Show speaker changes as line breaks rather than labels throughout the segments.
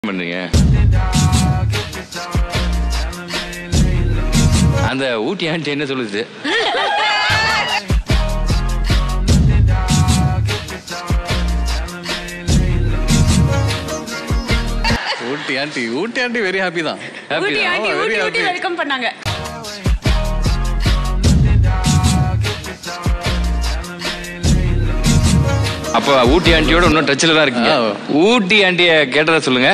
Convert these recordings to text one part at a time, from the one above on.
பண்றீங்க அந்த ஊட்டி ஆண்டி என்ன சொல்லுது
Ooty aunty Ooty aunty very happy தான்
Happy
ஊட்டி
தான்.
ஆண்டி
ஆமா,
Ooty
very
Ooty
happy.
Welcome பண்ணாங்க
அப்ப ஊட்டி ஆண்டியோட இன்னும் டச்ல தான் இருக்கீங்க
ஆ.
ஊட்டி ஆண்டிய கேட்டதா சொல்லுங்க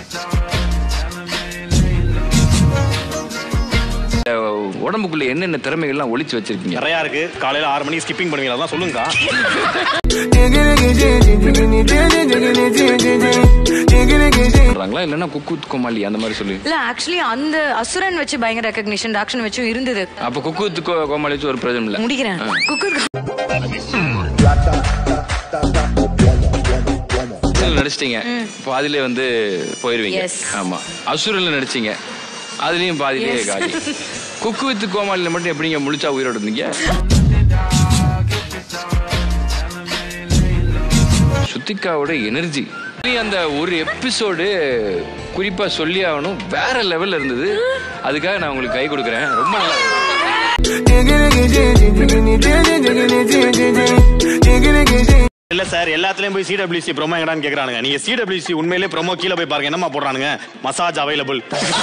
அஹ், உடம்புக்குள்ள என்னென்ன திறமைகள்லாம் ஒளிச்சு வச்சிருக்கீங்க
நிறையா இருக்கு காலையில ஆறு மணிக்கு ஸ்கிப்பிங் பண்ணுவீங்க அதான் சொல்லுங்கக்கா
சொல்றாங்களா இல்லன்னா குக்கு கோமாளி அந்த மாதிரி சொல்லி
இல்ல ஆக்சுவலி அந்த அசுரன் வச்சு பயங்கர ரெக்கக்னிஷன் டாக்ஷன் வச்சும் இருந்தது
அப்ப குக்கு கோ- கோமாளி வச்சு ஒரு பிரயோஜனம் இல்ல
முடிக்கிறேன் குக்கர்
அசுரன்ல நடிச்சிட்டீங்க பாதியிலே வந்து போயிருவீங்க
Yes.
ஆமா அசுரன்ல நடிச்சீங்க அதுலயும் பாதியிலே
Yes.
காலி குக்கு வித்து கோமாளில மட்டும் எப்படிங்க முழிச்சா உயிரோட இருந்தீங்க சுத்திகாவோட எனர்ஜி அந்த ஒரு எபிசோடு குறிப்பா சொல்லி ஆகணும் வேற லெவல்ல இருந்தது அதுக்காக நான் உங்களுக்கு கை கொடுக்குறேன் ரொம்ப நல்லா இருந்தது.
இல்ல சார் எல்லாத்துலயும் போய் சிடபிள்யூசி ப்ரோமோ எங்கடான்னு கேக்குறானுங்க நீங்க சிடபிள்யூசி உண்மையிலே ப்ரோமோ கீழே போய் பாருங்க என்னமா போடுறானுங்க மசாஜ் அவைலபிள்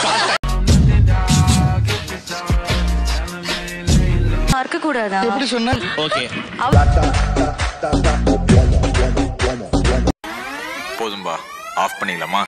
மறக்க கூடாதா
எப்படி சொன்ன
ஓகே
போதும்பா ஆஃப் பண்ணிடலாமா